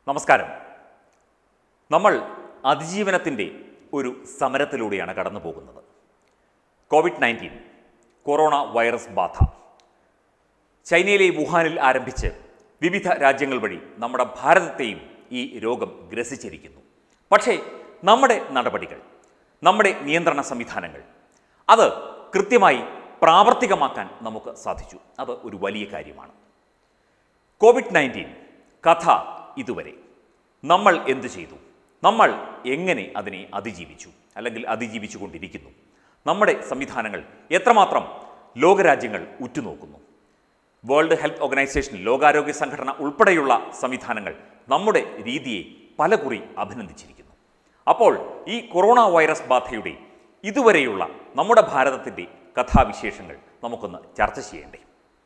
നമസ്കാരം നമ്മൾ അതിജീവനത്തിൻ്റെ ഒരു സമരത്തിലൂടെയാണ് കടന്നു പോകുന്നത് കോവിഡ് നയൻറ്റീൻ കൊറോണ വൈറസ് ബാധ ചൈനയിലെ വുഹാനിൽ ആരംഭിച്ച് വിവിധ രാജ്യങ്ങൾ വഴി നമ്മുടെ ഭാരതത്തെയും ഈ രോഗം ഗ്രസിച്ചിരിക്കുന്നു പക്ഷേ നമ്മുടെ നടപടികൾ നമ്മുടെ നിയന്ത്രണ സംവിധാനങ്ങൾ അത് കൃത്യമായി പ്രാവർത്തികമാക്കാൻ നമുക്ക് സാധിച്ചു അത് ഒരു വലിയ കാര്യമാണ് കോവിഡ് നയൻറ്റീൻ കഥ ഇതുവരെ നമ്മൾ എന്തു ചെയ്തു നമ്മൾ എങ്ങനെ അതിനെ അതിജീവിച്ചു അല്ലെങ്കിൽ അതിജീവിച്ചു കൊണ്ടിരിക്കുന്നു നമ്മുടെ സംവിധാനങ്ങൾ എത്രമാത്രം ലോകരാജ്യങ്ങൾ ഉറ്റുനോക്കുന്നു വേൾഡ് ഹെൽത്ത് ഓർഗനൈസേഷൻ ലോകാരോഗ്യ സംഘടന ഉൾപ്പെടെയുള്ള സംവിധാനങ്ങൾ നമ്മുടെ രീതിയെ പലകുറി അഭിനന്ദിച്ചിരിക്കുന്നു അപ്പോൾ ഈ കൊറോണ വൈറസ് ബാധയുടെ ഇതുവരെയുള്ള നമ്മുടെ ഭാരതത്തിൻ്റെ കഥാവിശേഷങ്ങൾ നമുക്കൊന്ന് ചർച്ച ചെയ്യേണ്ടേ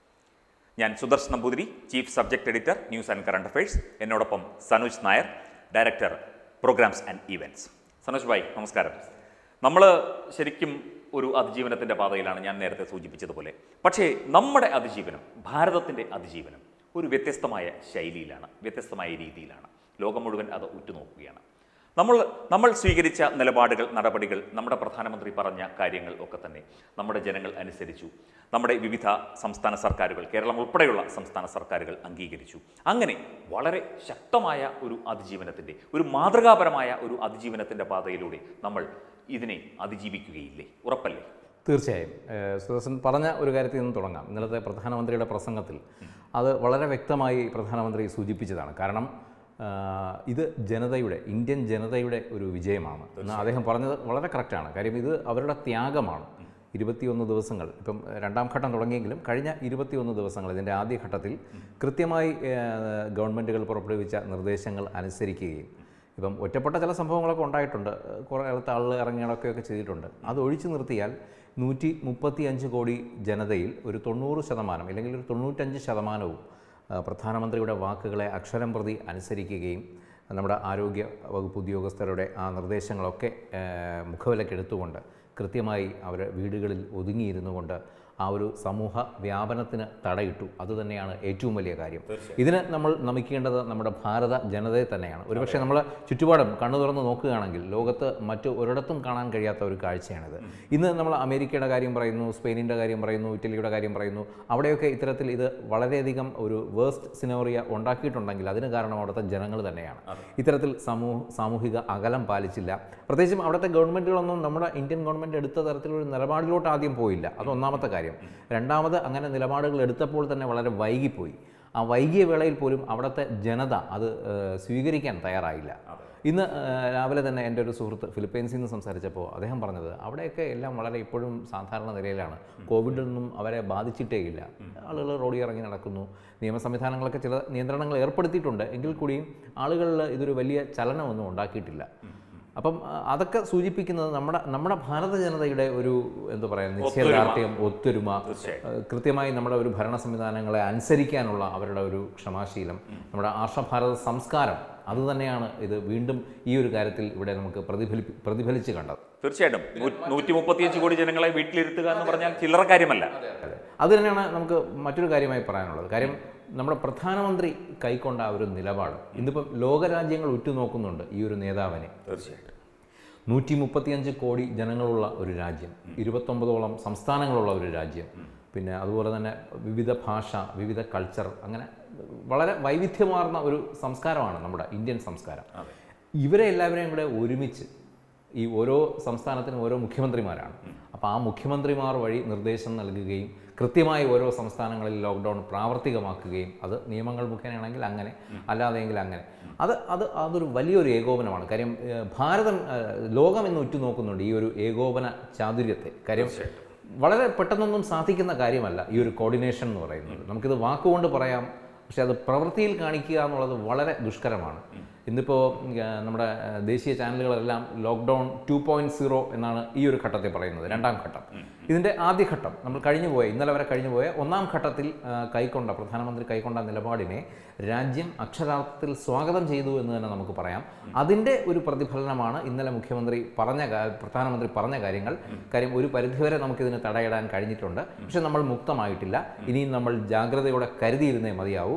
ഞാൻ Sudarshan Namboothiri chief subject editor news and current affairs എന്നോടൊപ്പം Sanoj Nair director programmes and events Sanoj ഭായ് നമസ്കാരം നമ്മൾ ശരിക്കും ഒരു അതിജീവനത്തിൻ്റെ പാതയിലാണ് ഞാൻ നേരത്തെ സൂചിപ്പിച്ചതുപോലെ പക്ഷേ നമ്മുടെ അതിജീവനം ഭാരതത്തിൻ്റെ അതിജീവനം ഒരു വ്യത്യസ്തമായ ശൈലിയിലാണ് വ്യത്യസ്തമായ രീതിയിലാണ് ലോകം മുഴുവൻ അത് ഉറ്റുനോക്കുകയാണ് നമ്മൾ നമ്മൾ സ്വീകരിച്ച നിലപാടുകൾ നടപടികൾ നമ്മുടെ പ്രധാനമന്ത്രി പറഞ്ഞ കാര്യങ്ങൾ ഒക്കെ തന്നെ നമ്മുടെ ജനങ്ങൾ അനുസരിച്ചു നമ്മുടെ വിവിധ സംസ്ഥാന സർക്കാരുകൾ കേരളം ഉൾപ്പെടെയുള്ള സംസ്ഥാന സർക്കാരുകൾ അംഗീകരിച്ചു അങ്ങനെ വളരെ ശക്തമായ ഒരു അതിജീവനത്തിൻ്റെ ഒരു മാതൃകാപരമായ ഒരു അതിജീവനത്തിൻ്റെ പാതയിലൂടെ നമ്മൾ ഇതിനെ അതിജീവിക്കുകയില്ലേ ഉറപ്പല്ലേ തീർച്ചയായും ഏഹ് സുദർശൻ പറഞ്ഞ ഒരു കാര്യത്തിൽ നിന്ന് തുടങ്ങാം ഇന്നലത്തെ പ്രധാനമന്ത്രിയുടെ പ്രസംഗത്തിൽ അത് വളരെ വ്യക്തമായി പ്രധാനമന്ത്രി സൂചിപ്പിച്ചതാണ് കാരണം ആഹ് ഇത് ജനതയുടെ ഇന്ത്യൻ ജനതയുടെ ഒരു വിജയമാണ് എന്ന് അദ്ദേഹം പറഞ്ഞത് വളരെ കറക്റ്റാണ് കാര്യം ഇത് അവരുടെ ത്യാഗമാണ് ഇരുപത്തിയൊന്ന് ദിവസങ്ങൾ ഇപ്പം രണ്ടാം ഘട്ടം തുടങ്ങിയെങ്കിലും കഴിഞ്ഞ ഇരുപത്തിയൊന്ന് ദിവസങ്ങൾ ഇതിൻ്റെ ആദ്യ ഘട്ടത്തിൽ കൃത്യമായി ഏഹ് ഗവൺമെൻറ്റുകൾ പുറപ്പെടുവിച്ച നിർദ്ദേശങ്ങൾ അനുസരിക്കുകയും ഇപ്പം ഒറ്റപ്പെട്ട ചില സംഭവങ്ങളൊക്കെ ഉണ്ടായിട്ടുണ്ട് കുറേ കാലത്ത് ആളുകൾ ഇറങ്ങിയടക്കുകയൊക്കെ ചെയ്തിട്ടുണ്ട് അത് ഒഴിച്ചു നിർത്തിയാൽ നൂറ്റി മുപ്പത്തി അഞ്ച് കോടി ജനതയിൽ ഒരു തൊണ്ണൂറ് ശതമാനം അല്ലെങ്കിൽ ഒരു തൊണ്ണൂറ്റഞ്ച് ശതമാനവും ആ, പ്രധാനമന്ത്രിയുടെ വാക്കുകളെ അക്ഷരം പ്രതി അനുസരിക്കുകയും നമ്മുടെ ആരോഗ്യ വകുപ്പ് ഉദ്യോഗസ്ഥരുടെ ആ നിർദ്ദേശങ്ങളൊക്കെ ആ, മുഖവിലക്കെടുത്തുകൊണ്ട് കൃത്യമായി അവർ വീടുകളിൽ ഒതുങ്ങിയിരുന്നു കൊണ്ട് ആ ഒരു സമൂഹ വ്യാപനത്തിന് തടയിട്ടു അതുതന്നെയാണ് ഏറ്റവും വലിയ കാര്യം ഇതിന് നമ്മൾ നമിക്കേണ്ടത് നമ്മുടെ ഭാരത ജനതയെ തന്നെയാണ് ഒരുപക്ഷെ നമ്മൾ ചുറ്റുപാടും കണ്ണു തുറന്ന് നോക്കുകയാണെങ്കിൽ ലോകത്ത് മറ്റു ഒരിടത്തും കാണാൻ കഴിയാത്ത ഒരു കാഴ്ചയാണിത് ഇന്ന് നമ്മൾ അമേരിക്കയുടെ കാര്യം പറയുന്നു സ്പെയിനിൻ്റെ കാര്യം പറയുന്നു ഇറ്റലിയുടെ കാര്യം പറയുന്നു അവിടെയൊക്കെ ഇത്തരത്തിൽ ഇത് വളരെയധികം ഒരു വേസ്റ്റ് സിനോറിയ ഉണ്ടാക്കിയിട്ടുണ്ടെങ്കിൽ അതിന് കാരണം അവിടുത്തെ ജനങ്ങൾ തന്നെയാണ് ഇത്തരത്തിൽ സമൂഹ സാമൂഹിക അകലം പാലിച്ചില്ല പ്രത്യേകിച്ചും അവിടുത്തെ ഗവൺമെൻറ്റുകളൊന്നും നമ്മുടെ ഇന്ത്യൻ ഗവൺമെൻറ് എടുത്ത തരത്തിലൊരു നിലപാടിലോട്ട് ആദ്യം പോയില്ല അത് ഒന്നാമത്തെ കാര്യം രണ്ടാമത് അങ്ങനെ നിലപാടുകൾ എടുത്തപ്പോൾ തന്നെ വളരെ വൈകിപ്പോയി ആ വൈകിയ വേളയിൽ പോലും അവിടുത്തെ ജനത അത് ഏഹ്, സ്വീകരിക്കാൻ തയ്യാറായില്ല ഇന്ന് ഏഹ്, രാവിലെ തന്നെ എൻ്റെ ഒരു സുഹൃത്ത് ഫിലിപ്പൈൻസിൽ നിന്ന് സംസാരിച്ചപ്പോൾ അദ്ദേഹം പറഞ്ഞത് അവിടെയൊക്കെ എല്ലാം വളരെ ഇപ്പോഴും സാധാരണ നിലയിലാണ് കോവിഡിൽ നിന്നും അവരെ ബാധിച്ചിട്ടേയില്ല ആളുകൾ റോഡിൽ ഇറങ്ങി നടക്കുന്നു നിയമ സംവിധാനങ്ങളൊക്കെ ചില നിയന്ത്രണങ്ങൾ ഏർപ്പെടുത്തിയിട്ടുണ്ട് എങ്കിൽ കൂടിയും ആളുകളിൽ ഇതൊരു വലിയ ചലനമൊന്നും ഉണ്ടാക്കിയിട്ടില്ല അപ്പം ആ, അതൊക്കെ സൂചിപ്പിക്കുന്നത് നമ്മുടെ നമ്മുടെ ഭാരത ജനതയുടെ ഒരു എന്താ പറയുക നിശ്ചയദാർഢ്യം ഒത്തൊരുമ ആ, കൃത്യമായി നമ്മുടെ ഒരു ഭരണ സംവിധാനങ്ങളെ അനുസരിക്കാനുള്ള അവരുടെ ഒരു ക്ഷമാശീലം നമ്മുടെ ആർഷഭാരത സംസ്കാരം അതുതന്നെയാണ് ഇത് വീണ്ടും ഈ ഒരു കാര്യത്തിൽ ഇവിടെ നമുക്ക് പ്രതിഫലി പ്രതിഫലിച്ച് കണ്ടത് തീർച്ചയായിട്ടും നൂറ്റി മുപ്പത്തിയഞ്ച് കോടി ജനങ്ങളെ വീട്ടിലിരുത്തുക എന്ന് പറഞ്ഞാൽ ചില്ലറ കാര്യമല്ല അതെ അത് തന്നെയാണ് നമുക്ക് മറ്റൊരു കാര്യമായി പറയാനുള്ളത് കാര്യം നമ്മുടെ പ്രധാനമന്ത്രി കൈക്കൊണ്ട ആ ഒരു നിലപാട് ഇന്നിപ്പം ലോകരാജ്യങ്ങൾ ഉറ്റുനോക്കുന്നുണ്ട് ഈ ഒരു നേതാവിനെ തീർച്ചയായിട്ടും നൂറ്റി മുപ്പത്തിയഞ്ച് കോടി ജനങ്ങളുള്ള ഒരു രാജ്യം ഇരുപത്തൊമ്പതോളം സംസ്ഥാനങ്ങളുള്ള ഒരു രാജ്യം പിന്നെ അതുപോലെ തന്നെ വിവിധ ഭാഷ വിവിധ കൾച്ചർ അങ്ങനെ വളരെ വൈവിധ്യമാർന്ന ഒരു സംസ്കാരമാണ് നമ്മുടെ ഇന്ത്യൻ സംസ്കാരം ഇവരെ എല്ലാവരെയും കൂടെ ഒരുമിച്ച് ഈ ഓരോ സംസ്ഥാനത്തിനും ഓരോ മുഖ്യമന്ത്രിമാരാണ് അപ്പോൾ ആ മുഖ്യമന്ത്രിമാർ വഴി നിർദ്ദേശം നൽകുകയും കൃത്യമായി ഓരോ സംസ്ഥാനങ്ങളിൽ ലോക്ക്ഡൗൺ പ്രാവർത്തികമാക്കുകയും അത് നിയമങ്ങൾ മുഖേനയാണെങ്കിൽ അങ്ങനെ അല്ലാതെയെങ്കിൽ അങ്ങനെ അത് അത് അതൊരു വലിയൊരു ഏകോപനമാണ് കാര്യം ഏഹ്, ഭാരതം ഏഹ്, ലോകം എന്ന് ഉറ്റുനോക്കുന്നുണ്ട് ഈ ഒരു ഏകോപന ചാതുര്യത്തെ കാര്യം വളരെ പെട്ടെന്നൊന്നും സാധിക്കുന്ന കാര്യമല്ല ഈ ഒരു കോർഡിനേഷൻ എന്ന് പറയുന്നത് നമുക്കിത് വാക്കുകൊണ്ട് പറയാം പക്ഷേ അത് പ്രവൃത്തിയിൽ കാണിക്കുക എന്നുള്ളത് വളരെ ദുഷ്കരമാണ് ഇന്നിപ്പോൾ നമ്മുടെ ആ, ദേശീയ ചാനലുകളെല്ലാം ലോക്ക്ഡൗൺ ടു പോയിൻറ്റ് സീറോ എന്നാണ് ഈ ഒരു ഘട്ടത്തെ പറയുന്നത് രണ്ടാം ഘട്ടം ഇതിൻ്റെ ആദ്യഘട്ടം നമ്മൾ കഴിഞ്ഞുപോയ ഇന്നലെ വരെ കഴിഞ്ഞുപോയ ഒന്നാം ഘട്ടത്തിൽ ആ, കൈക്കൊണ്ട പ്രധാനമന്ത്രി കൈക്കൊണ്ട നിലപാടിനെ രാജ്യം അക്ഷരാർത്ഥത്തിൽ സ്വാഗതം ചെയ്തു എന്ന് തന്നെ നമുക്ക് പറയാം അതിൻ്റെ ഒരു പ്രതിഫലനമാണ് ഇന്നലെ മുഖ്യമന്ത്രി പറഞ്ഞ കാ- പ്രധാനമന്ത്രി പറഞ്ഞ കാര്യങ്ങൾ കാര്യം ഒരു പരിധിവരെ നമുക്കിതിന് തടയിടാൻ കഴിഞ്ഞിട്ടുണ്ട് പക്ഷെ നമ്മൾ മുക്തമായിട്ടില്ല ഇനിയും നമ്മൾ ജാഗ്രതയോടെ കരുതിയിരുന്നേ മതിയാവൂ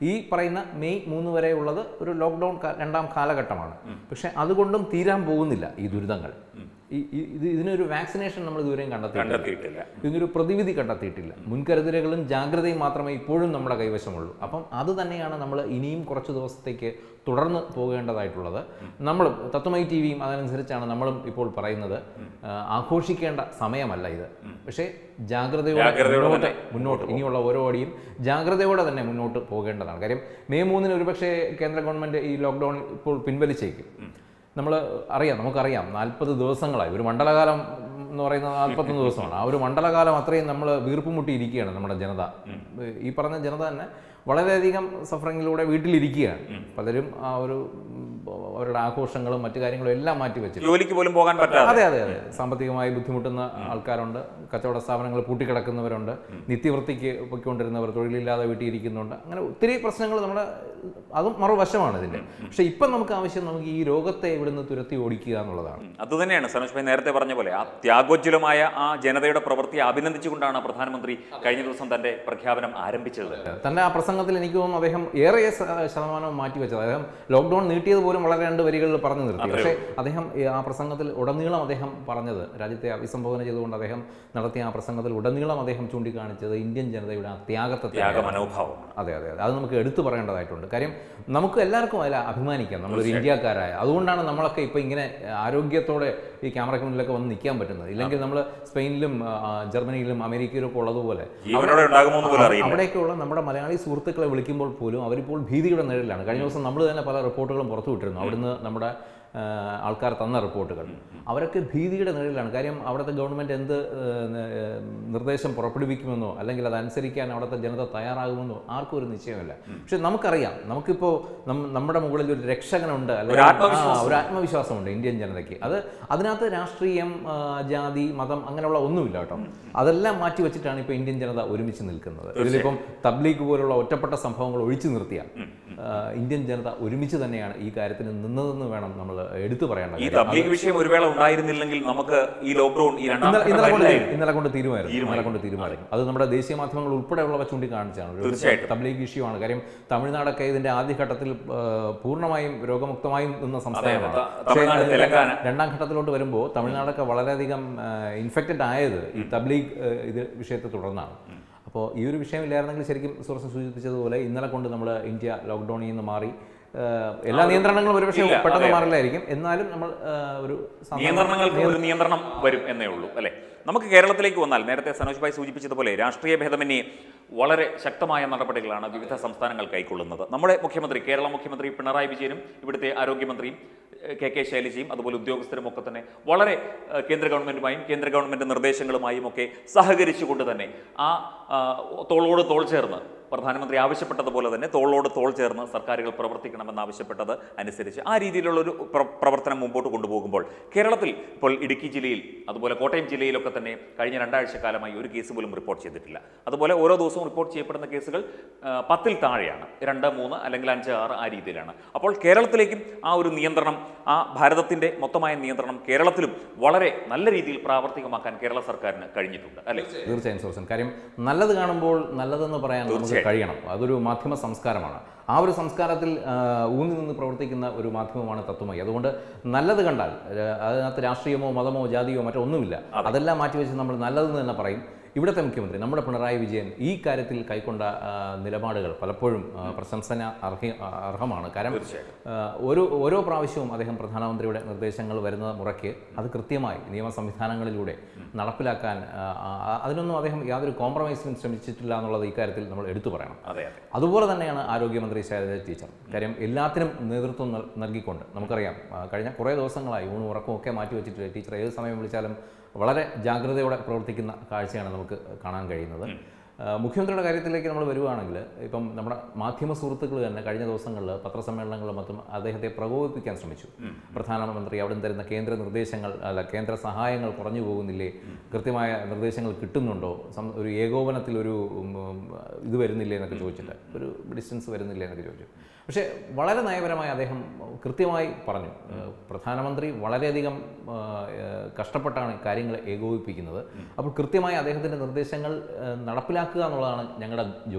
ഈ പറയുന്ന മെയ് മൂന്ന് വരെ ഉള്ളത് ഒരു ലോക്ക്ഡൗൺ കാ- രണ്ടാം കാലഘട്ടമാണ് പക്ഷെ അതുകൊണ്ടും തീരാൻ പോകുന്നില്ല ഈ ദുരിതങ്ങൾ ഈ ഈ- ഇത് ഇതിനൊരു വാക്സിനേഷൻ നമ്മൾ ഇതുവരെയും കണ്ടെത്തിയിട്ടില്ല കണ്ടെത്തിയിട്ടില്ല ഇതിനൊരു പ്രതിവിധി കണ്ടെത്തിയിട്ടില്ല മുൻകരുതലുകളും ജാഗ്രതയും മാത്രമേ ഇപ്പോഴും നമ്മുടെ കൈവശമുള്ളൂ അപ്പം അത് തന്നെയാണ് നമ്മൾ ഇനിയും കുറച്ച് ദിവസത്തേക്ക് തുടർന്ന് പോകേണ്ടതായിട്ടുള്ളത് നമ്മളും തത്വമൈ ടി വിയും അതനുസരിച്ചാണ് നമ്മളും ഇപ്പോൾ പറയുന്നത് ആ, ആഘോഷിക്കേണ്ട സമയമല്ല ഇത് പക്ഷേ ജാഗ്രതയോടെ ജാഗ്രതയോടെ മുന്നോട്ട് തന്നെ മുന്നോട്ട് ഇനിയുള്ള ഓരോ അടിയും ജാഗ്രതയോടെ തന്നെ മുന്നോട്ട് പോകേണ്ടതാണ് കാര്യം മെയ് മൂന്നിന് ഒരുപക്ഷെ കേന്ദ്ര ഗവൺമെൻറ് ഈ ലോക്ക്ഡൗൺ ഇപ്പോൾ പിൻവലിച്ചേക്കും നമ്മൾ അറിയാം നമുക്കറിയാം നാൽപ്പത് ദിവസങ്ങളായി ഒരു മണ്ഡലകാലം എന്ന് പറയുന്നത് നാൽപ്പത്തൊന്ന് ദിവസമാണ് ആ ഒരു മണ്ഡലകാലം അത്രയും നമ്മൾ വീർപ്പുമുട്ടി ഇരിക്കുകയാണ് നമ്മുടെ ജനത ഈ പറഞ്ഞ ജനത തന്നെ വളരെയധികം സഫറിങ്ങിലൂടെ വീട്ടിലിരിക്കുകയാണ് പലരും ആ ഒരു ഉം, അവരുടെ ആഘോഷങ്ങളും മറ്റു കാര്യങ്ങളും എല്ലാം മാറ്റി വെച്ചിട്ട് ജോലിക്ക് പോലും പോകാൻ പറ്റാതെ അതെ അതെ അതെ സാമ്പത്തികമായി ബുദ്ധിമുട്ടുന്ന ആൾക്കാരുണ്ട് കച്ചവട സ്ഥാപനങ്ങൾ പൂട്ടിക്കിടക്കുന്നവരുണ്ട് നിത്യവൃത്തിക്ക് പൊയ്ക്കൊണ്ടിരുന്നവർ തൊഴിലില്ലാതെ വീട്ടിൽ ഇരിക്കുന്നുണ്ട് അങ്ങനെ ഒത്തിരി പ്രശ്നങ്ങൾ നമ്മുടെ അതും മറുവശമാണ് ഇതിൻ്റെ പക്ഷേ ഇപ്പം നമുക്ക് ആവശ്യം നമുക്ക് ഈ രോഗത്തെ ഇവിടുന്ന് തുരത്തി ഓടിക്കുക എന്നുള്ളതാണ് അത് തന്നെയാണ് സനോജ് ഭായ് നേരത്തെ പറഞ്ഞ പോലെ ആ ത്യാഗോജ്വലമായ ആ ജനതയുടെ പ്രവൃത്തിയെ അഭിനന്ദിച്ചുകൊണ്ടാണ് പ്രധാനമന്ത്രി കഴിഞ്ഞ ദിവസം തന്റെ പ്രഖ്യാപനം ആരംഭിച്ചത് തൻ്റെ ആ പ്രസംഗത്തിൽ എനിക്ക് തോന്നുന്നു അദ്ദേഹം ഏറെ ശ- ശതമാനം മാറ്റിവെച്ചത് അദ്ദേഹം ലോക്ക്ഡൗൺ നീട്ടിയത് പോലും വളരെ രണ്ട് വരികളിൽ പറഞ്ഞു നിർത്തി പക്ഷേ അദ്ദേഹം ഈ ആ പ്രസംഗത്തിൽ ഉടനീളം അദ്ദേഹം പറഞ്ഞത് രാജ്യത്തെ അഭിസംബോധന ചെയ്തുകൊണ്ട് അദ്ദേഹം നടത്തിയ ആ പ്രസംഗത്തിൽ ഉടനീളം അദ്ദേഹം ചൂണ്ടിക്കാണിച്ചത് ഇന്ത്യൻ ജനതയുടെ ആ ത്യാഗത്തെ ത്യാഗ മനോഭാവമാണ് അതെ അതെ അതെ അത് നമുക്ക് എടുത്തു പറയേണ്ടതായിട്ടുണ്ട് കാര്യം നമുക്ക് എല്ലാവർക്കും അതിൽ അഭിമാനിക്കാം നമ്മളൊരു ഇന്ത്യക്കാരായ അതുകൊണ്ടാണ് നമ്മളൊക്കെ ഇപ്പോൾ ഇങ്ങനെ ആരോഗ്യത്തോടെ ഈ ക്യാമറയ്ക്ക് മുന്നിലൊക്കെ വന്ന് നിൽക്കാൻ പറ്റുന്നത് ഇല്ലെങ്കിൽ നമ്മൾ സ്പെയിനിലും ആ, ജർമ്മനിയിലും അമേരിക്കയിലും ഒക്കെ ഉള്ളതുപോലെ ജീവനോടെ ഉണ്ടാകുമോ എന്ന് പോലും അറിയില്ല അവിടെയൊക്കെയുള്ള നമ്മുടെ മലയാളി സുഹൃത്തുക്കളെ വിളിക്കുമ്പോൾ പോലും അവരിപ്പോൾ ഭീതിയുടെ നിഴലിലാണ് കഴിഞ്ഞ ദിവസം നമ്മൾ തന്നെ പല റിപ്പോർട്ടുകളും പുറത്തു വിട്ടിരുന്നു അവിടുന്ന് നമ്മുടെ ആ, ആൾക്കാർ തന്ന റിപ്പോർട്ടുകൾ അവരൊക്കെ ഭീതിയുടെ നിഴലിലാണ് കാര്യം അവിടുത്തെ ഗവൺമെൻറ് എന്ത് ആ, ന- നിർദ്ദേശം പുറപ്പെടുവിക്കുമെന്നോ അല്ലെങ്കിൽ അതനുസരിക്കാൻ അവിടുത്തെ ജനത തയ്യാറാകുമെന്നോ ആർക്കും ഒരു നിശ്ചയമില്ല പക്ഷെ നമുക്കറിയാം നമുക്കിപ്പോൾ നം- നമ്മുടെ മുകളിൽ ഒരു രക്ഷകനുണ്ട് അല്ലെങ്കിൽ ഒരു ആത്മവിശ്വാസം. ആ, ഒരു ആത്മവിശ്വാസമുണ്ട് ഇന്ത്യൻ ജനതയ്ക്ക് അത് അതിനകത്ത് രാഷ്ട്രീയം ആ, ജാതി മതം അങ്ങനെയുള്ള ഒന്നുമില്ല കേട്ടോ അതെല്ലാം മാറ്റി വെച്ചിട്ടാണ് ഇപ്പോൾ ഇന്ത്യൻ ജനത ഒരുമിച്ച് നിൽക്കുന്നത് ഇതിലിപ്പം തബ്ലീഗ് പോലുള്ള ഒറ്റപ്പെട്ട സംഭവങ്ങൾ ഒഴിച്ചു നിർത്തിയ ആ, ഇന്ത്യൻ ജനത ഒരുമിച്ച് തന്നെയാണ് ഈ കാര്യത്തിന് നിന്നതെന്ന് വേണം നമ്മൾ എടുത്തു പറയേണ്ട ഈ കാര്യം. തബ്ലീഗ് വിഷയം ഒരു വേള ഉണ്ടായിരുന്നില്ലെങ്കിൽ നമുക്ക് ഈ ലോക്ക്ഡൌൺ ഈ രണ്ടാം ഇന്നലെ ഇന്നലെ കൊണ്ട് ഘട്ടം ഇന്നലെ കൊണ്ട് തീരുമായിരുന്നു ഇന്നലെ കൊണ്ട് തീരുമാനിക്കും അത് നമ്മുടെ ദേശീയ മാധ്യമങ്ങൾ ഉൾപ്പെടെയുള്ളവ ചൂണ്ടിക്കാണിച്ചാണ് ഒരു തീർച്ചയായിട്ടും. തബ്ലീഗ് ഇഷ്യൂ ആണ് കാര്യം തമിഴ്നാടൊക്കെ ഇതിന്റെ ആദ്യഘട്ടത്തിൽ ആ, പൂർണ്ണമായും രോഗമുക്തമായും നിന്ന സംസ്ഥാനമാണ് ത- പക്ഷേ തമിഴ്നാട്, തെലങ്കാന. രണ്ടാം ഘട്ടത്തിലോട്ട് വരുമ്പോൾ തമിഴ്നാടൊക്കെ വളരെയധികം ഇൻഫെക്റ്റഡ് ആയത് ഈ തബ്ലീഗ് ആ, ഇത് വിഷയത്തെ തുടർന്നാണ് അപ്പോൾ ഈ ഒരു വിഷയമില്ലായിരുന്നെങ്കിൽ ശരിക്കും സുഹൃത്ത് സൂചിപ്പിച്ചതുപോലെ ഇന്നലെ കൊണ്ട് നമ്മൾ ഇന്ത്യ ലോക്ക്ഡൗണിൽ നിന്ന് മാറി ആ, എല്ലാ നിയന്ത്രണങ്ങളും ഒരുപക്ഷെ ഇല്ല, പെട്ടെന്ന് അതെ. മാറില്ലായിരിക്കും എന്നാലും നമ്മൾ ആ, ഒരു സാധാരണ- നിയന്ത്രണങ്ങൾക്ക് ഒരു നിയന്ത്രണം വരും എന്നേ ഉള്ളൂ അല്ലെ നമുക്ക് കേരളത്തിലേക്ക് വന്നാൽ നേരത്തെ സനോജ് ഭായ് സൂചിപ്പിച്ചതുപോലെ രാഷ്ട്രീയ ഭേദമന്യേ വളരെ ശക്തമായ നടപടികളാണ് വിവിധ സംസ്ഥാനങ്ങൾ കൈക്കൊള്ളുന്നത് നമ്മുടെ മുഖ്യമന്ത്രി കേരള മുഖ്യമന്ത്രി പിണറായി വിജയനും ഇവിടുത്തെ ആരോഗ്യമന്ത്രിയും ഏഹ്, കെ കെ ശൈലജയും അതുപോലെ ഉദ്യോഗസ്ഥരും ഒക്കെ തന്നെ വളരെ ഏഹ്, കേന്ദ്ര ഗവൺമെന്റുമായും കേന്ദ്ര ഗവൺമെന്റ് നിർദ്ദേശങ്ങളുമായും ഒക്കെ സഹകരിച്ചുകൊണ്ട് തന്നെ ആ ആ, തോളോട് തോൾ ചേർന്ന് പ്രധാനമന്ത്രി ആവശ്യപ്പെട്ടതുപോലെ തന്നെ തോളോട് തോൾ ചേർന്ന് സർക്കാരുകൾ പ്രവർത്തിക്കണമെന്ന് ആവശ്യപ്പെട്ടത് അനുസരിച്ച് ആ രീതിയിലുള്ള ഒരു പ്ര- പ്രവർത്തനം മുമ്പോട്ട് കൊണ്ടുപോകുമ്പോൾ കേരളത്തിൽ ഇപ്പോൾ ഇടുക്കി ജില്ലയിൽ അതുപോലെ കോട്ടയം ജില്ലയിലൊക്കെ തന്നെ കഴിഞ്ഞ രണ്ടാഴ്ച കാലമായി ഒരു കേസ് പോലും റിപ്പോർട്ട് ചെയ്തിട്ടില്ല അതുപോലെ ഓരോ ദിവസവും റിപ്പോർട്ട് ചെയ്യപ്പെടുന്ന കേസുകൾ ആ, പത്തിൽ താഴെയാണ് രണ്ട് മൂന്ന് അല്ലെങ്കിൽ അഞ്ച് ആറ് ആ രീതിയിലാണ് അപ്പോൾ കേരളത്തിലേക്കും ആ ഒരു നിയന്ത്രണം ആ ഭാരതത്തിൻ്റെ മൊത്തമായ നിയന്ത്രണം കേരളത്തിലും വളരെ നല്ല രീതിയിൽ പ്രാവർത്തികമാക്കാൻ കേരള സർക്കാരിന് കഴിഞ്ഞിട്ടുണ്ട് അല്ലേ തീർച്ചയായും സോസൻ കാര്യം നല്ലത് കാണുമ്പോൾ നല്ലതെന്ന് പറയാൻ നമുക്ക് കഴിയണം അതൊരു മാധ്യമ സംസ്കാരമാണ് ആ ഒരു സംസ്കാരത്തിൽ ആ, ഊന്നി നിന്ന് പ്രവർത്തിക്കുന്ന ഒരു മാധ്യമമാണ് തത്വമയി അതുകൊണ്ട് നല്ലത് കണ്ടാൽ ആ, അതിനകത്ത് രാഷ്ട്രീയമോ മതമോ ജാതിയോ മറ്റോ ഒന്നുമില്ല അതെല്ലാം മാറ്റിവെച്ച് നമ്മൾ നല്ലതെന്ന് തന്നെ പറയും ഇവിടുത്തെ മുഖ്യമന്ത്രി നമ്മുടെ പിണറായി വിജയൻ ഈ കാര്യത്തിൽ കൈക്കൊണ്ട ആ, നിലപാടുകൾ പലപ്പോഴും ആ, പ്രശംസന അർഹ അർഹമാണ് കാരണം ആ, ഓരോ ഓരോ പ്രാവശ്യവും അദ്ദേഹം പ്രധാനമന്ത്രിയുടെ നിർദ്ദേശങ്ങൾ വരുന്ന മുറയ്ക്ക് അത് കൃത്യമായി നിയമ സംവിധാനങ്ങളിലൂടെ നടപ്പിലാക്കാൻ ആ, ആ, അതിനൊന്നും അദ്ദേഹം യാതൊരു കോംപ്രമൈസിനും ശ്രമിച്ചിട്ടില്ല എന്നുള്ളത് ഇക്കാര്യത്തിൽ നമ്മൾ എടുത്തു പറയണം അതെ അതെ അതുപോലെ തന്നെയാണ് ആരോഗ്യമന്ത്രി ശൈലജ ടീച്ചർ കാര്യം എല്ലാത്തിനും നേതൃത്വം നൽ- നൽകിക്കൊണ്ട് നമുക്കറിയാം ആ, കഴിഞ്ഞ കുറേ ദിവസങ്ങളായി ഊണും ഉറക്കവും ഒക്കെ മാറ്റി വെച്ചിട്ട് ടീച്ചർ ഏത് സമയം വിളിച്ചാലും വളരെ ജാഗ്രതയോടെ പ്രവർത്തിക്കുന്ന കാഴ്ചയാണ് നമുക്ക് കാണാൻ കഴിയുന്നത് ആ, മുഖ്യമന്ത്രിയുടെ കാര്യത്തിലേക്ക് നമ്മൾ വരുവാണെങ്കിൽ ഇപ്പം നമ്മുടെ മാധ്യമ സുഹൃത്തുക്കൾ തന്നെ കഴിഞ്ഞ ദിവസങ്ങളിൽ പത്രസമ്മേളനങ്ങളും മറ്റും അദ്ദേഹത്തെ പ്രകോപിപ്പിക്കാൻ ശ്രമിച്ചു പ്രധാനമന്ത്രി അവിടെ നിന്ന് തരുന്ന കേന്ദ്ര നിർദ്ദേശങ്ങൾ അല്ല കേന്ദ്ര സഹായങ്ങൾ കുറഞ്ഞു പോകുന്നില്ലേ കൃത്യമായ നിർദ്ദേശങ്ങൾ കിട്ടുന്നുണ്ടോ സം- ഒരു ഏകോപനത്തിൽ ഒരു ഉം, ഉം, ഇത് വരുന്നില്ലേ എന്നൊക്കെ ചോദിച്ചിട്ട് ഒരു ഡിസ്റ്റൻസ് വരുന്നില്ലേ എന്നൊക്കെ ചോദിച്ചു പക്ഷേ വളരെ നയപരമായി അദ്ദേഹം കൃത്യമായി പറഞ്ഞു ഏഹ് പ്രധാനമന്ത്രി വളരെയധികം ആ, ഏഹ് കഷ്ടപ്പെട്ടാണ് കാര്യങ്ങൾ ഏകോപിപ്പിക്കുന്നത് അപ്പോൾ കൃത്യമായി അദ്ദേഹത്തിൻ്റെ നിർദ്ദേശങ്ങൾ ഏഹ് നടപ്പിലാക്കുക എന്നുള്ളതാണ് ഞങ്ങളുടെ ജോലി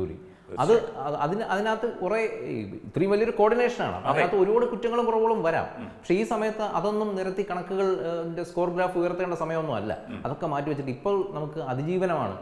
അത് അത് അതിന് അതിനകത്ത് കുറേ ഈ ഇത്രയും വലിയൊരു കോർഡിനേഷനാണ് അതിനകത്ത് ഒരുപാട് കുറ്റങ്ങളും കുറവുകളും വരാം പക്ഷേ ഈ സമയത്ത് അതൊന്നും നിരത്തി കണക്കുകൾ സ്കോർ ഗ്രാഫ് ഉയർത്തേണ്ട സമയമൊന്നും അല്ല അതൊക്കെ മാറ്റി വെച്ചിട്ട് ഇപ്പോൾ നമുക്ക് അതിജീവനമാണ്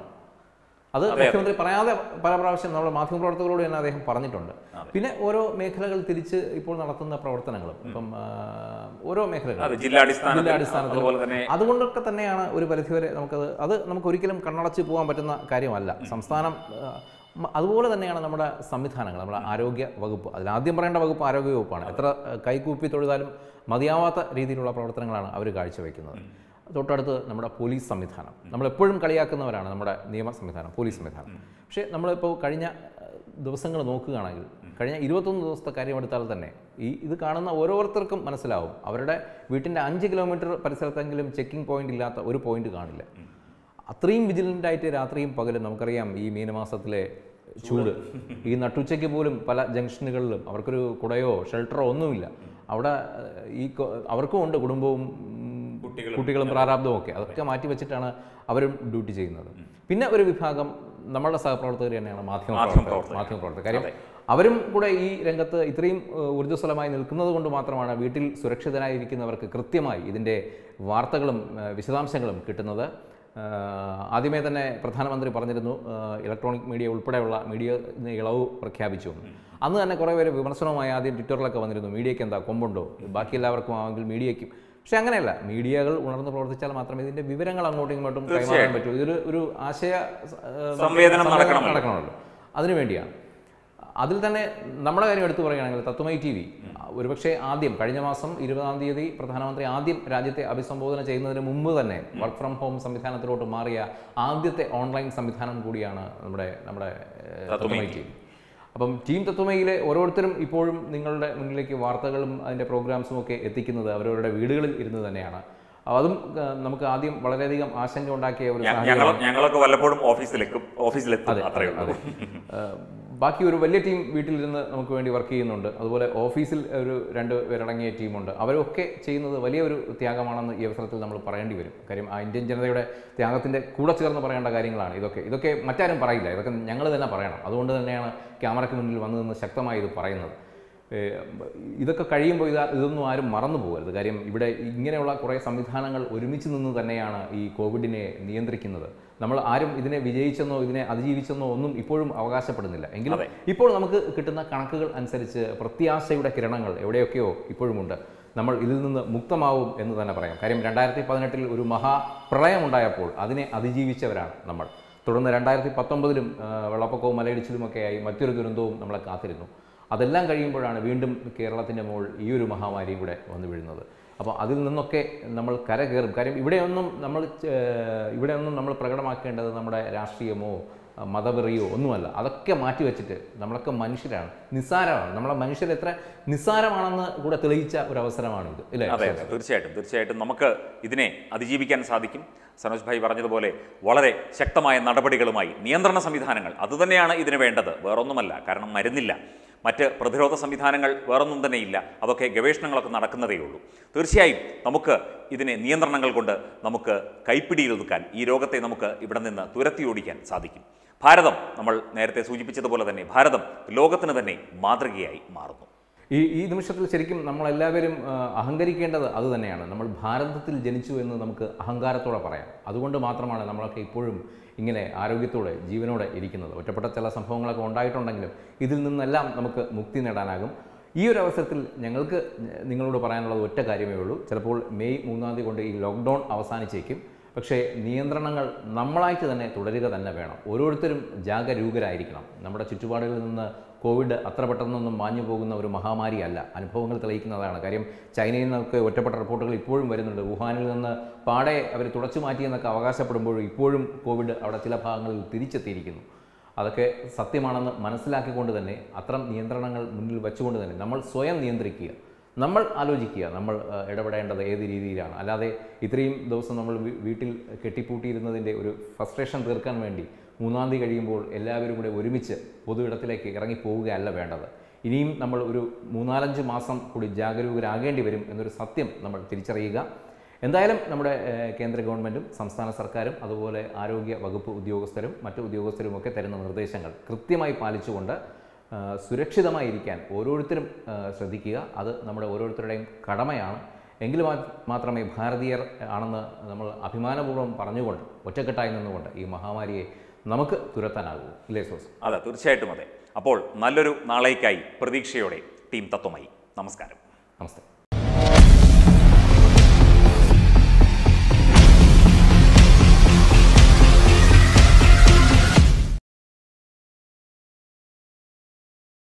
അത് മുഖ്യമന്ത്രി പറയാതെ പല പ്രാവശ്യം നമ്മുടെ മാധ്യമപ്രവർത്തകരോട് തന്നെ അദ്ദേഹം പറഞ്ഞിട്ടുണ്ട് പിന്നെ ഓരോ മേഖലകൾ തിരിച്ച് ഇപ്പോൾ നടത്തുന്ന പ്രവർത്തനങ്ങളും ഇപ്പം ആ, ഓരോ മേഖലകൾ അതെ ജില്ലാടിസ്ഥാനത്തിൽ ജില്ലാടിസ്ഥാനത്തിൽ അതുപോലെ തന്നെ അതുകൊണ്ടൊക്കെ തന്നെയാണ് ഒരു പരിധിവരെ നമുക്കത് അത് നമുക്ക് ഒരിക്കലും കണ്ണടച്ച് പോകാൻ പറ്റുന്ന കാര്യമല്ല സംസ്ഥാനം ആ, മ- അതുപോലെ തന്നെയാണ് നമ്മുടെ സംവിധാനങ്ങൾ നമ്മുടെ ആരോഗ്യ വകുപ്പ് അതിൽ ആദ്യം പറയേണ്ട വകുപ്പ് ആരോഗ്യ വകുപ്പാണ് എത്ര ആ, കൈകൂപ്പി തൊഴുതാലും മതിയാവാത്ത രീതിയിലുള്ള പ്രവർത്തനങ്ങളാണ് അവർ കാഴ്ചവെക്കുന്നത് തൊട്ടടുത്ത് നമ്മുടെ പോലീസ് സംവിധാനം നമ്മളെപ്പോഴും കളിയാക്കുന്നവരാണ് നമ്മുടെ നിയമ സംവിധാനം പോലീസ് സംവിധാനം പക്ഷേ നമ്മളിപ്പോൾ കഴിഞ്ഞ ദിവസങ്ങൾ നോക്കുകയാണെങ്കിൽ കഴിഞ്ഞ ഇരുപത്തൊന്ന് ദിവസത്തെ കാര്യം എടുത്താൽ തന്നെ ഈ ഇത് കാണുന്ന ഓരോരുത്തർക്കും മനസ്സിലാവും അവരുടെ വീട്ടിൻ്റെ അഞ്ച് കിലോമീറ്റർ പരിസരത്തെങ്കിലും ചെക്കിംഗ് പോയിന്റ് ഇല്ലാത്ത ഒരു പോയിന്റ് കാണില്ല അത്രയും വിജിലൻ്റ് ആയിട്ട് രാത്രിയും പകലും നമുക്കറിയാം ഈ മീനമാസത്തിലെ ചൂട് ഈ നട്ടുച്ചയ്ക്ക് പോലും പല ജംഗ്ഷനുകളിലും അവർക്കൊരു കുടയോ ഷെൽട്ടറോ ഒന്നുമില്ല അവിടെ ഏഹ്, ഈ കൊ- അവർക്കും ഉണ്ട് കുടുംബവും ഉം, കുട്ടികളും പ്രാരാബ്ദവും ഒക്കെ അതൊക്കെ മാറ്റി വെച്ചിട്ടാണ് അവരും ഡ്യൂട്ടി ചെയ്യുന്നത് പിന്നെ ഒരു വിഭാഗം നമ്മളുടെ സഹപ്രവർത്തകർ തന്നെയാണ് മാധ്യമ പ്രവർത്തകർ മാധ്യമ പ്രവർത്തകർ കാര്യം അവരും കൂടെ ഈ രംഗത്ത് ഇത്രയും ഏഹ്, ഊർജ്ജസ്വലമായി നിൽക്കുന്നത് കൊണ്ട് മാത്രമാണ് വീട്ടിൽ സുരക്ഷിതരായിരിക്കുന്നവർക്ക് കൃത്യമായി ഇതിൻ്റെ വാർത്തകളും ഏഹ്, വിശദാംശങ്ങളും കിട്ടുന്നത് ഏഹ്, ആദ്യമേ തന്നെ പ്രധാനമന്ത്രി പറഞ്ഞിരുന്നു ഏഹ്, ഇലക്ട്രോണിക് മീഡിയ ഉൾപ്പെടെയുള്ള മീഡിയ ഇളവ് പ്രഖ്യാപിച്ചു എന്ന്. അന്ന് തന്നെ കുറേ പേര് വിമർശനവുമായി ആദ്യം ട്വിറ്ററിലൊക്കെ വന്നിരുന്നു മീഡിയയ്ക്ക് എന്താ കൊമ്പുണ്ടോ ബാക്കി എല്ലാവർക്കും ആണെങ്കിൽ മീഡിയയ്ക്കും പക്ഷെ അങ്ങനെയല്ല മീഡിയകൾ ഉണർന്ന് പ്രവർത്തിച്ചാൽ മാത്രമേ ഇതിന്റെ വിവരങ്ങൾ അങ്ങോട്ടും ഇങ്ങോട്ടും കൈമാറാൻ പറ്റൂ ഇതൊരു ഒരു ആശയ ഏഹ്, സംവേദനം നടക്കണമല്ലോ. നടക്കണമല്ലോ അതിനുവേണ്ടിയാണ് അതിൽ തന്നെ നമ്മുടെ കാര്യം എടുത്തു പറയുകയാണെങ്കിൽ തത്വമൈ ടി വി ഒരുപക്ഷെ ആദ്യം കഴിഞ്ഞ മാസം ഇരുപതാം തീയതി പ്രധാനമന്ത്രി ആദ്യം രാജ്യത്തെ അഭിസംബോധന ചെയ്യുന്നതിന് മുമ്പ് തന്നെ വർക്ക് ഫ്രം ഹോം സംവിധാനത്തിലോട്ട് മാറിയ ആദ്യത്തെ ഓൺലൈൻ സംവിധാനം കൂടിയാണ് നമ്മുടെ നമ്മുടെ ഏഹ്, തത്വമൈ ടി വി അപ്പം ടീം തത്വമയിലെ ഓരോരുത്തരും ഇപ്പോഴും നിങ്ങളുടെ മുന്നിലേക്ക് വാർത്തകളും അതിൻ്റെ പ്രോഗ്രാംസും ഒക്കെ എത്തിക്കുന്നത് അവരവരുടെ വീടുകളിൽ ഇരുന്ന് തന്നെയാണ് അതും ആ, നമുക്ക് ആദ്യം വളരെയധികം ആശങ്ക ഉണ്ടാക്കിയ ഒരു ഞ- ഞങ്ങൾ ഞങ്ങളൊക്കെ വല്ലപ്പോഴും ഓഫീസിലേക്കും ഓഫീസിലെത്തും അത്രയേ ഉള്ളൂ ഏഹ് ബാക്കി ഒരു വലിയ ടീം വീട്ടിലിരുന്ന് നമുക്ക് വേണ്ടി വർക്ക് ചെയ്യുന്നുണ്ട് അതുപോലെ ഓഫീസിൽ ഒരു രണ്ട് പേരടങ്ങിയ ടീമുണ്ട് അവരൊക്കെ ചെയ്യുന്നത് വലിയ ഒരു ത്യാഗമാണെന്ന് ഈ അവസരത്തിൽ നമ്മൾ പറയേണ്ടി വരും കാര്യം ആ ഇന്ത്യൻ ജനതയുടെ ത്യാഗത്തിൻ്റെ കൂടെ ചേർന്ന് പറയേണ്ട കാര്യങ്ങളാണ് ഇതൊക്കെ ഇതൊക്കെ മറ്റാരും പറയില്ല ഇതൊക്കെ ഞങ്ങൾ തന്നെ പറയണം അതുകൊണ്ട് തന്നെയാണ് ക്യാമറയ്ക്ക് മുന്നിൽ വന്നു നിന്ന് ശക്തമായി ഇത് പറയുന്നത് ഏഹ് ഇതൊക്കെ കഴിയുമ്പോൾ ഇത് ഇതൊന്നും ആരും മറന്നു പോകരുത് കാര്യം ഇവിടെ ഇങ്ങനെയുള്ള കുറേ സംവിധാനങ്ങൾ ഒരുമിച്ച് നിന്ന് തന്നെയാണ് ഈ കോവിഡിനെ നിയന്ത്രിക്കുന്നത് നമ്മൾ ആരും ഇതിനെ വിജയിച്ചെന്നോ ഇതിനെ അതിജീവിച്ചെന്നോ ഒന്നും ഇപ്പോഴും അവകാശപ്പെടുന്നില്ല എങ്കിലും ഇപ്പോൾ നമുക്ക് കിട്ടുന്ന കണക്കുകൾ അനുസരിച്ച് പ്രത്യാശയുടെ കിരണങ്ങൾ എവിടെയൊക്കെയോ ഇപ്പോഴുമുണ്ട് നമ്മൾ ഇതിൽ നിന്ന് മുക്തമാവും എന്ന് തന്നെ പറയാം കാര്യം രണ്ടായിരത്തി പതിനെട്ടിൽ ഒരു മഹാപ്രളയമുണ്ടായപ്പോൾ അതിനെ അതിജീവിച്ചവരാണ് നമ്മൾ തുടർന്ന് രണ്ടായിരത്തി പത്തൊമ്പതിലും വെള്ളപ്പൊക്കവും മലയിടിച്ചിലുമൊക്കെയായി മറ്റൊരു ദുരന്തവും നമ്മളെ കാത്തിരുന്നു അതെല്ലാം കഴിയുമ്പോഴാണ് വീണ്ടും കേരളത്തിൻ്റെ മുകൾ ഈ ഒരു മഹാമാരിയും കൂടെ വന്നു വീഴുന്നത് അപ്പോൾ അതിൽ നിന്നൊക്കെ നമ്മൾ കരകയറും കാര്യം ഇവിടെയൊന്നും നമ്മൾ ഏഹ്, ഇവിടെയൊന്നും നമ്മൾ പ്രകടമാക്കേണ്ടത് നമ്മുടെ രാഷ്ട്രീയമോ അഹ് മതവെറിയോ ഒന്നുമല്ല അതൊക്കെ മാറ്റി വെച്ചിട്ട് നമ്മളൊക്കെ മനുഷ്യരാണ് നിസ്സാരമാണ് നമ്മളെ മനുഷ്യർ എത്ര നിസ്സാരമാണെന്ന് കൂടെ തെളിയിച്ച ഒരു അവസരമാണിത് ഇല്ലേ അതെ അതെ തീർച്ചയായിട്ടും തീർച്ചയായിട്ടും നമുക്ക് ഇതിനെ അതിജീവിക്കാൻ സാധിക്കും സനോജ് ഭായി പറഞ്ഞതുപോലെ വളരെ ശക്തമായ നടപടികളുമായി നിയന്ത്രണ സംവിധാനങ്ങൾ അതുതന്നെയാണ് ഇതിന് വേണ്ടത് വേറൊന്നുമല്ല കാരണം മരുന്നില്ല മറ്റ് പ്രതിരോധ സംവിധാനങ്ങൾ വേറൊന്നും തന്നെ ഇല്ല അതൊക്കെ ഗവേഷണങ്ങളൊക്കെ നടക്കുന്നതേ ഉള്ളൂ തീർച്ചയായും നമുക്ക് ഇതിനെ നിയന്ത്രണങ്ങൾ കൊണ്ട് നമുക്ക് കൈപ്പിടിയിലൊതുക്കാൻ ഈ രോഗത്തെ നമുക്ക് ഇവിടെ നിന്ന് തുരത്തി ഓടിക്കാൻ സാധിക്കും ഭാരതം നമ്മൾ നേരത്തെ സൂചിപ്പിച്ചതുപോലെ തന്നെ ഭാരതം ലോകത്തിന് തന്നെ മാതൃകയായി മാറുന്നു ഈ ഈ നിമിഷത്തിൽ ശരിക്കും നമ്മളെല്ലാവരും ആ, അഹങ്കരിക്കേണ്ടത് അത് തന്നെയാണ് നമ്മൾ ഭാരതത്തിൽ ജനിച്ചു എന്ന് നമുക്ക് അഹങ്കാരത്തോടെ പറയാം അതുകൊണ്ട് മാത്രമാണ് നമ്മളൊക്കെ ഇപ്പോഴും ഇങ്ങനെ ആരോഗ്യത്തോടെ ജീവനോടെ ഇരിക്കുന്നത് ഒറ്റപ്പെട്ട ചില സംഭവങ്ങളൊക്കെ ഉണ്ടായിട്ടുണ്ടെങ്കിലും ഇതിൽ നിന്നെല്ലാം നമുക്ക് മുക്തി നേടാനാകും ഈ ഒരു അവസരത്തിൽ ഞങ്ങൾക്ക് നിങ്ങളോട് പറയാനുള്ളത് ഒറ്റ കാര്യമേ ഉള്ളൂ ചിലപ്പോൾ മെയ് മൂന്നാം തീയതി കൊണ്ട് ഈ ലോക്ക്ഡൗൺ അവസാനിച്ചേക്കും പക്ഷേ നിയന്ത്രണങ്ങൾ നമ്മളായിട്ട് തന്നെ തുടരുക തന്നെ വേണം ഓരോരുത്തരും ജാഗരൂകരായിരിക്കണം നമ്മുടെ ചുറ്റുപാടുകളിൽ നിന്ന് കോവിഡ് അത്ര പെട്ടെന്നൊന്നും മാഞ്ഞു പോകുന്ന ഒരു മഹാമാരിയല്ല അനുഭവങ്ങൾ തെളിയിക്കുന്നതാണ് കാര്യം ചൈനയിൽ നിന്നൊക്കെ ഒറ്റപ്പെട്ട റിപ്പോർട്ടുകൾ ഇപ്പോഴും വരുന്നുണ്ട് വുഹാനിൽ നിന്ന് പാടെ അവർ തുടച്ചു മാറ്റിയെന്നൊക്കെ അവകാശപ്പെടുമ്പോഴും ഇപ്പോഴും കോവിഡ് അവിടെ ചില ഭാഗങ്ങളിൽ തിരിച്ചെത്തിയിരിക്കുന്നു അതൊക്കെ സത്യമാണെന്ന് മനസ്സിലാക്കിക്കൊണ്ട് തന്നെ അത്തരം നിയന്ത്രണങ്ങൾ മുന്നിൽ വെച്ചുകൊണ്ട് തന്നെ നമ്മൾ സ്വയം നിയന്ത്രിക്കുക നമ്മൾ ആലോചിക്കുക നമ്മൾ ആ, ഇടപെടേണ്ടത് ഏത് രീതിയിലാണ് അല്ലാതെ ഇത്രയും ദിവസം നമ്മൾ വീ- വീട്ടിൽ കെട്ടിപ്പൂട്ടിയിരുന്നതിൻ്റെ ഒരു ഫ്രസ്ട്രേഷൻ തീർക്കാൻ വേണ്ടി മൂന്നാം തീയതി കഴിയുമ്പോൾ എല്ലാവരും കൂടെ ഒരുമിച്ച് പൊതു ഇടത്തിലേക്ക് ഇറങ്ങി പോവുകയല്ല വേണ്ടത് ഇനിയും നമ്മൾ ഒരു മൂന്നാലഞ്ച് മാസം കൂടി ജാഗരൂകരാകേണ്ടി വരും എന്നൊരു സത്യം നമ്മൾ തിരിച്ചറിയുക എന്തായാലും നമ്മുടെ ഏഹ്, കേന്ദ്ര ഗവൺമെൻറ്റും സംസ്ഥാന സർക്കാരും അതുപോലെ ആരോഗ്യ വകുപ്പ് ഉദ്യോഗസ്ഥരും മറ്റു ഉദ്യോഗസ്ഥരും ഒക്കെ തരുന്ന നിർദ്ദേശങ്ങൾ കൃത്യമായി പാലിച്ചുകൊണ്ട് ആ, സുരക്ഷിതമായിരിക്കാൻ ഓരോരുത്തരും ആ, ശ്രദ്ധിക്കുക അത് നമ്മുടെ ഓരോരുത്തരുടെയും കടമയാണ് എങ്കിൽ മാ- മാത്രമേ ഭാരതീയർ ആണെന്ന് നമ്മൾ അഭിമാനപൂർവ്വം പറഞ്ഞുകൊണ്ട് ഒറ്റക്കെട്ടായി നിന്നുകൊണ്ട് ഈ മഹാമാരിയെ നമുക്ക് തുരത്താനാകൂ ഇല്ലേ സോസ് അതെ തീർച്ചയായിട്ടും അതെ അപ്പോൾ നല്ലൊരു നാളേക്കായി പ്രതീക്ഷയോടെ ടീം തത്വമായി നമസ്കാരം നമസ്തേ